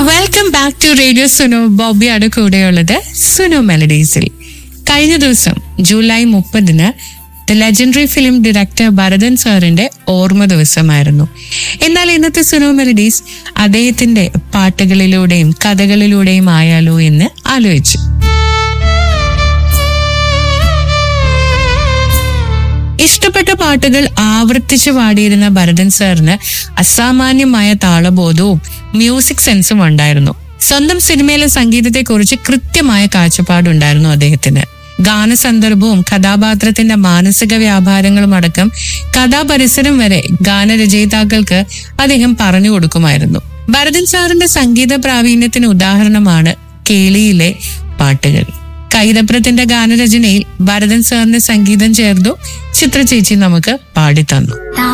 welcome back to radio Sunu ബോബിയാണ് കൂടെയുള്ളത് സുനു മെലഡീസിൽ കഴിഞ്ഞ ദിവസം ജൂലൈ മുപ്പതിന് the legendary film director Bharathan സാറിന്റെ ഓർമ്മ ദിവസമായിരുന്നു എന്നാൽ ഇന്നത്തെ സുനു മെലഡീസ് അദ്ദേഹത്തിന്റെ പാട്ടുകളിലൂടെയും കഥകളിലൂടെയും ആയാലോ എന്ന് ആലോചിച്ചു ഇഷ്ടപ്പെട്ട പാട്ടുകൾ ആവർത്തിച്ച് പാടിയിരുന്ന ഭരതൻ സാറിന് അസാമാന്യമായ താളബോധവും മ്യൂസിക് സെൻസും ഉണ്ടായിരുന്നു സ്വന്തം സിനിമയിലെ സംഗീതത്തെക്കുറിച്ച് കൃത്യമായ കാഴ്ചപ്പാടുണ്ടായിരുന്നു അദ്ദേഹത്തിന് ഗാനസന്ദർഭവും കഥാപാത്രത്തിന്റെ മാനസിക വ്യാപാരങ്ങളും അടക്കം കഥാപരിസരം വരെ ഗാനരചയിതാക്കൾക്ക് അദ്ദേഹം പറഞ്ഞു കൊടുക്കുമായിരുന്നു ഭരതൻ സാറിന്റെ സംഗീത പ്രാവീണ്യത്തിന് ഉദാഹരണമാണ് കേളിയിലെ പാട്ടുകൾ കൈതപ്രത്തിന്റെ ഗാനരചനയിൽ ഭരതൻ സാറിന് സംഗീതം ചേർന്നു ചിത്ര ചേച്ചി നമുക്ക് പാടിത്തന്നു താ